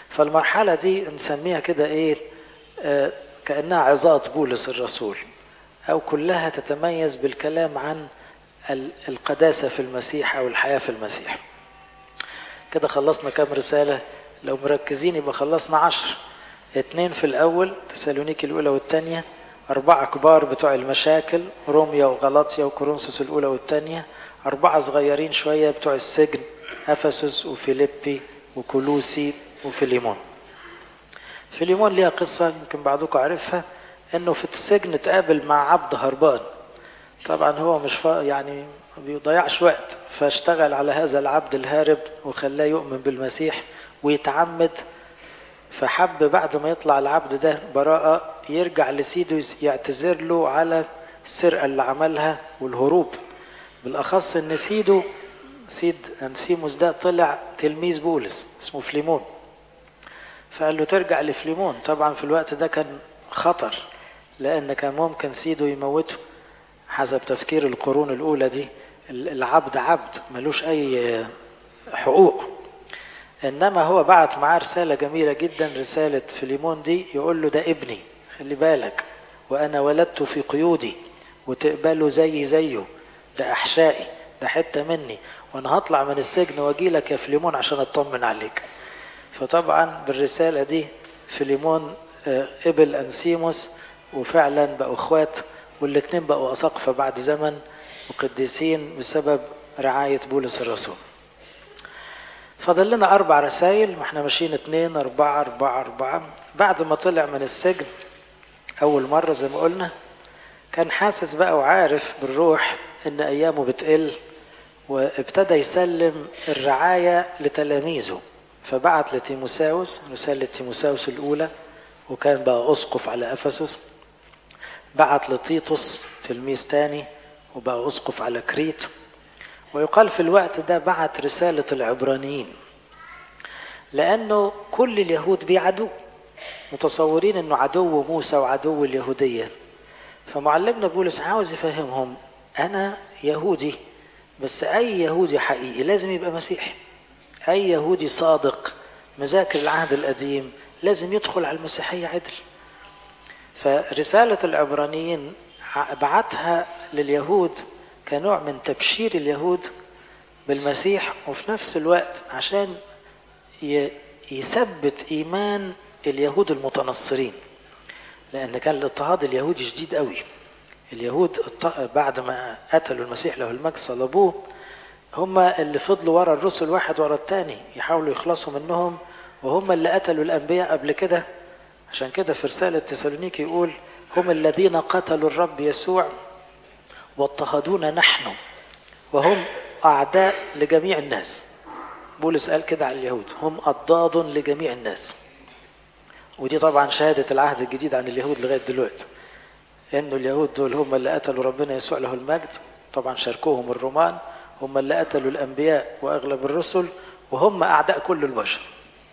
فالمرحلة دي نسميها كده ايه آه كأنها عظات بولس الرسول أو كلها تتميز بالكلام عن القداسة في المسيح أو الحياة في المسيح كده خلصنا كام رسالة لو مركزين يبقى خلصنا عشر اتنين في الأول تسالونيكي الأولى والتانية أربعة كبار بتوع المشاكل روميا وغلاطيا وكورنثوس الأولى والتانية أربعة صغيرين شوية بتوع السجن أفسس وفيليبي وكولوسي وفيليمون فيليمون ليها قصة يمكن بعضكم عارفها إنه في السجن اتقابل مع عبد هربان طبعا هو مش فا يعني ما بيضيعش وقت فاشتغل على هذا العبد الهارب وخلاه يؤمن بالمسيح ويتعمد فحب بعد ما يطلع العبد ده براءة يرجع لسيده يعتذر له على السرقة اللي عملها والهروب بالأخص إن سيده سيد أنسيموس ده طلع تلميذ بولس اسمه فليمون فقال له ترجع لفليمون طبعا في الوقت ده كان خطر لأن كان ممكن سيده يموته حسب تفكير القرون الأولى دي العبد عبد ملوش أي حقوق إنما هو بعت معاه رسالة جميلة جدا رسالة فيليمون دي يقول له ده ابني خلي بالك وأنا ولدته في قيودي وتقبله زي زيه ده أحشائي ده حتة مني وأنا هطلع من السجن وأجي لك يا فيليمون عشان أطمن عليك فطبعا بالرسالة دي فيليمون قبل أنسيموس وفعلا بقوا اخوات والاتنين بقوا أساقفة بعد زمن وقديسين بسبب رعاية بولس الرسول فضل لنا أربع رسائل ما احنا ماشيين اتنين أربعة أربعة أربعة بعد ما طلع من السجن أول مرة زي ما قلنا كان حاسس بقى وعارف بالروح إن أيامه بتقل وابتدى يسلم الرعاية لتلاميذه فبعت لتيموساوس رسالة تيموساوس الأولى وكان بقى أسقف على أفسس بعت لتيتوس تلميذ تاني وبقى أسقف على كريت ويقال في الوقت ده بعت رسالة العبرانيين لأنه كل اليهود بيعدو متصورين أنه عدو موسى وعدو اليهودية فمعلمنا بولس عاوز يفهمهم أنا يهودي بس أي يهودي حقيقي لازم يبقى مسيحي أي يهودي صادق مذاكر العهد القديم لازم يدخل على المسيحية عدل فرسالة العبرانيين بعتها لليهود كنوع من تبشير اليهود بالمسيح وفي نفس الوقت عشان يثبت إيمان اليهود المتنصرين لأن كان الاضطهاد اليهودي شديد قوي اليهود بعد ما قتلوا المسيح له المجد صلبوه هم اللي فضلوا ورا الرسل واحد ورا التاني يحاولوا يخلصوا منهم وهم اللي قتلوا الأنبياء قبل كده عشان كده في رسالة تسالونيكي يقول هم الذين قتلوا الرب يسوع واضطهدونا نحن وهم أعداء لجميع الناس بولس قال كده على اليهود هم أضداد لجميع الناس ودي طبعا شهادة العهد الجديد عن اليهود لغاية دلوقتي إنه اليهود دول هم اللي قتلوا ربنا يسوع له المجد طبعا شاركوهم الرومان هم اللي قتلوا الأنبياء وأغلب الرسل وهم أعداء كل البشر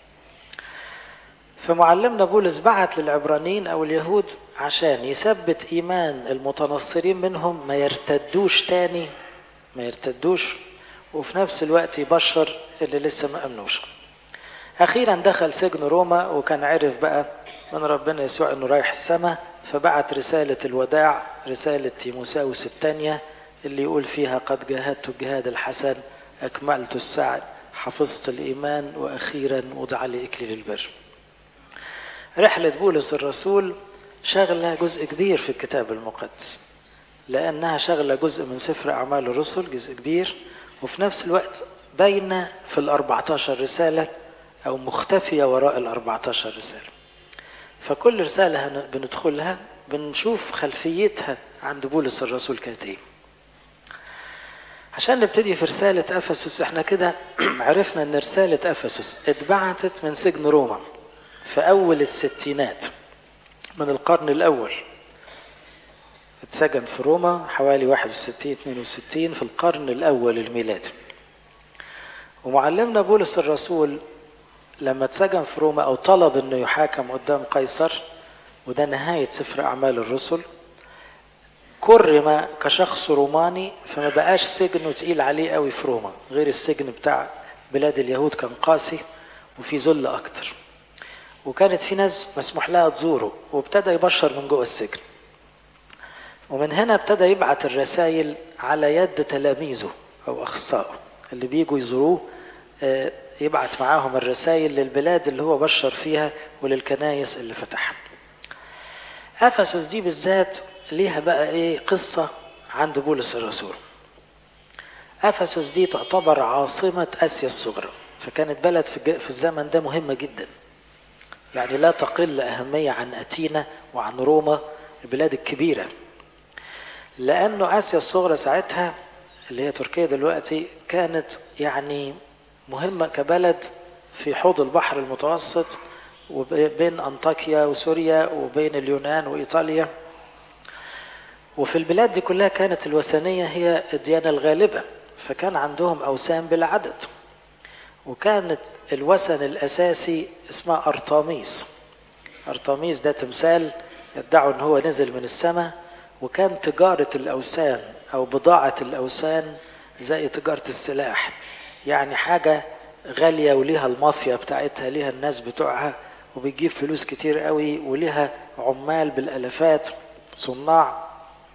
فمعلمنا بولس بعت للعبرانيين او اليهود عشان يثبت ايمان المتنصرين منهم ما يرتدوش تاني ما يرتدوش وفي نفس الوقت يبشر اللي لسه ما امنوش اخيرا دخل سجن روما وكان عرف بقى من ربنا يسوع انه رايح السماء فبعت رسالة الوداع رسالة تيموساوس الثانية اللي يقول فيها قد جاهدت الجهاد الحسن أكملت السعد حفظت الإيمان وأخيرا وضع لي إكليل البر رحلة بولس الرسول شغلة جزء كبير في الكتاب المقدس لأنها شغلة جزء من سفر أعمال الرسل جزء كبير وفي نفس الوقت باينة في الأربعتاشر رسالة أو مختفية وراء الأربعتاشر رسالة فكل رسالة بندخلها بنشوف خلفيتها عند بولس الرسول كانت ايه عشان نبتدي في رسالة أفسس احنا كده عرفنا ان رسالة أفسس اتبعتت من سجن روما في أول الستينات من القرن الأول اتسجن في روما حوالي 61 62 في القرن الأول الميلادي ومعلمنا بولس الرسول لما اتسجن في روما أو طلب أنه يحاكم قدام قيصر وده نهاية سفر أعمال الرسل كرم كشخص روماني فما بقاش سجنه تقيل عليه قوي في روما غير السجن بتاع بلاد اليهود كان قاسي وفي ذل أكتر وكانت في ناس مسموح لها تزوره وابتدى يبشر من جوه السجن ومن هنا ابتدى يبعت الرسائل على يد تلاميذه او اخصائه اللي بيجوا يزوروه يبعت معاهم الرسائل للبلاد اللي هو بشر فيها وللكنايس اللي فتحها افسس دي بالذات ليها بقى ايه قصه عند بولس الرسول افسس دي تعتبر عاصمه اسيا الصغرى فكانت بلد في الزمن ده مهمه جدا يعني لا تقل اهميه عن اتينا وعن روما البلاد الكبيره لانه اسيا الصغرى ساعتها اللي هي تركيا دلوقتي كانت يعني مهمه كبلد في حوض البحر المتوسط وبين انطاكيا وسوريا وبين اليونان وايطاليا وفي البلاد دي كلها كانت الوثنيه هي الديانه الغالبه فكان عندهم اوثان بلا عدد وكانت الوثن الاساسي اسمها ارطاميس ارطاميس ده تمثال يدعوا ان هو نزل من السماء وكان تجاره الاوثان او بضاعه الاوثان زي تجاره السلاح يعني حاجه غاليه وليها المافيا بتاعتها ليها الناس بتوعها وبتجيب فلوس كتير قوي وليها عمال بالالافات صناع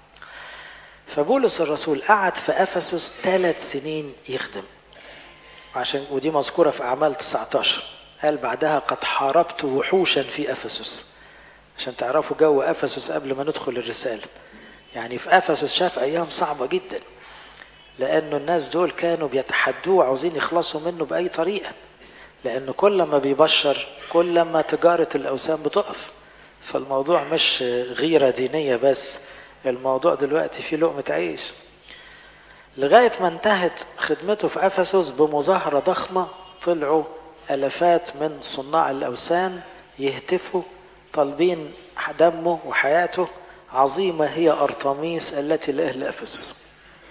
فبولس الرسول قعد في افسس ثلاث سنين يخدم عشان ودي مذكوره في اعمال 19 قال بعدها قد حاربت وحوشا في افسس عشان تعرفوا جو افسس قبل ما ندخل الرساله يعني في افسس شاف ايام صعبه جدا لانه الناس دول كانوا بيتحدوه وعاوزين يخلصوا منه باي طريقه لانه كل ما بيبشر كل ما تجاره الاوثان بتقف فالموضوع مش غيره دينيه بس الموضوع دلوقتي فيه لقمه عيش لغايه ما انتهت خدمته في افسس بمظاهره ضخمه طلعوا الافات من صناع الاوثان يهتفوا طالبين دمه وحياته عظيمه هي ارطميس التي لاهل افسس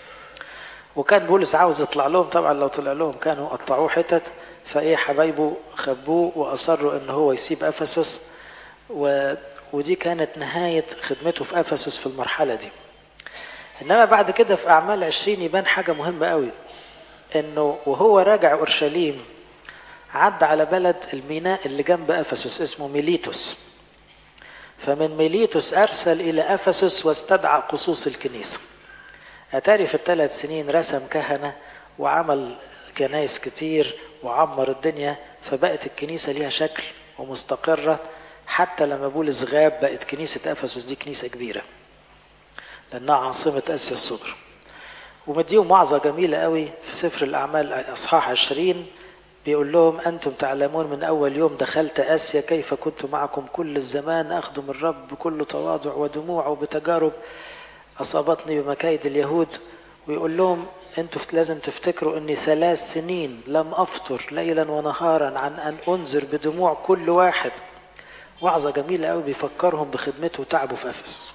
وكان بولس عاوز يطلع لهم طبعا لو طلع لهم كانوا قطعوه حتت فايه حبايبه خبوه واصروا ان هو يسيب افسس و... ودي كانت نهايه خدمته في افسس في المرحله دي انما بعد كده في اعمال عشرين يبان حاجه مهمه قوي انه وهو راجع اورشليم عدى على بلد الميناء اللي جنب افسس اسمه ميليتوس فمن ميليتوس ارسل الى افسس واستدعى قصوص الكنيسه اتاري في الثلاث سنين رسم كهنه وعمل كنايس كتير وعمر الدنيا فبقت الكنيسه ليها شكل ومستقره حتى لما بولس غاب بقت كنيسه افسس دي كنيسه كبيره لانها عاصمه اسيا الصغرى ومديهم وعظه جميله قوي في سفر الاعمال اصحاح 20 بيقول لهم انتم تعلمون من اول يوم دخلت اسيا كيف كنت معكم كل الزمان اخدم الرب بكل تواضع ودموع وبتجارب اصابتني بمكايد اليهود ويقول لهم انتوا لازم تفتكروا اني ثلاث سنين لم افطر ليلا ونهارا عن ان انذر بدموع كل واحد وعظه جميله قوي بيفكرهم بخدمته وتعبه في افسس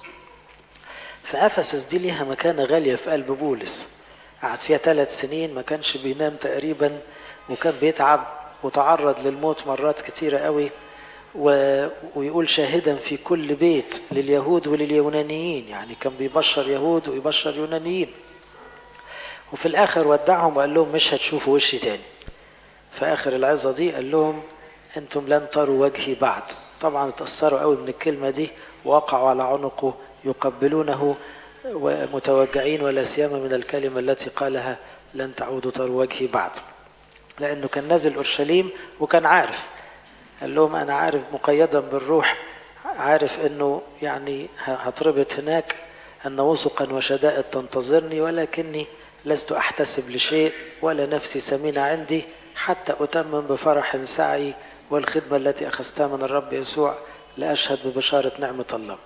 فافسس دي ليها مكانه غاليه في قلب بولس قعد فيها ثلاث سنين ما كانش بينام تقريبا وكان بيتعب وتعرض للموت مرات كتيرة قوي و... ويقول شاهدا في كل بيت لليهود ولليونانيين يعني كان بيبشر يهود ويبشر يونانيين وفي الآخر ودعهم وقال لهم مش هتشوفوا وشي تاني في آخر العظة دي قال لهم أنتم لن تروا وجهي بعد طبعا اتأثروا قوي من الكلمة دي ووقعوا على عنقه يقبلونه ومتوجعين ولا سيما من الكلمة التي قالها لن تعودوا تروا وجهي بعد لأنه كان نازل أورشليم وكان عارف قال لهم أنا عارف مقيدا بالروح عارف أنه يعني هتربط هناك أن وثقا وشدائد تنتظرني ولكني لست أحتسب لشيء ولا نفسي سمينة عندي حتى أتمم بفرح سعي والخدمة التي أخذتها من الرب يسوع لأشهد ببشارة نعمة الله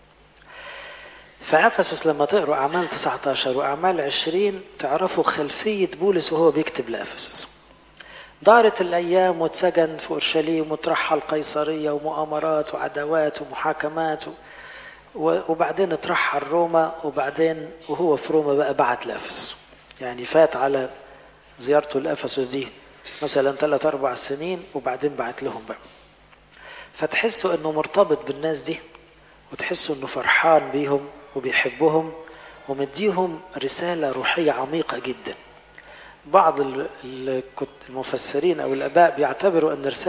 فأفسس لما تقروا أعمال 19 وأعمال 20 تعرفوا خلفية بولس وهو بيكتب لأفسس دارت الأيام واتسجن في أورشليم وترحل قيصرية ومؤامرات وعداوات ومحاكمات وبعدين اترحل روما وبعدين وهو في روما بقى بعت لأفسس يعني فات على زيارته لأفسس دي مثلا ثلاث أربع سنين وبعدين بعت لهم بقى فتحسوا انه مرتبط بالناس دي وتحسوا انه فرحان بيهم وبيحبهم ومديهم رسالة روحية عميقة جدا بعض المفسرين أو الآباء بيعتبروا أن رسالة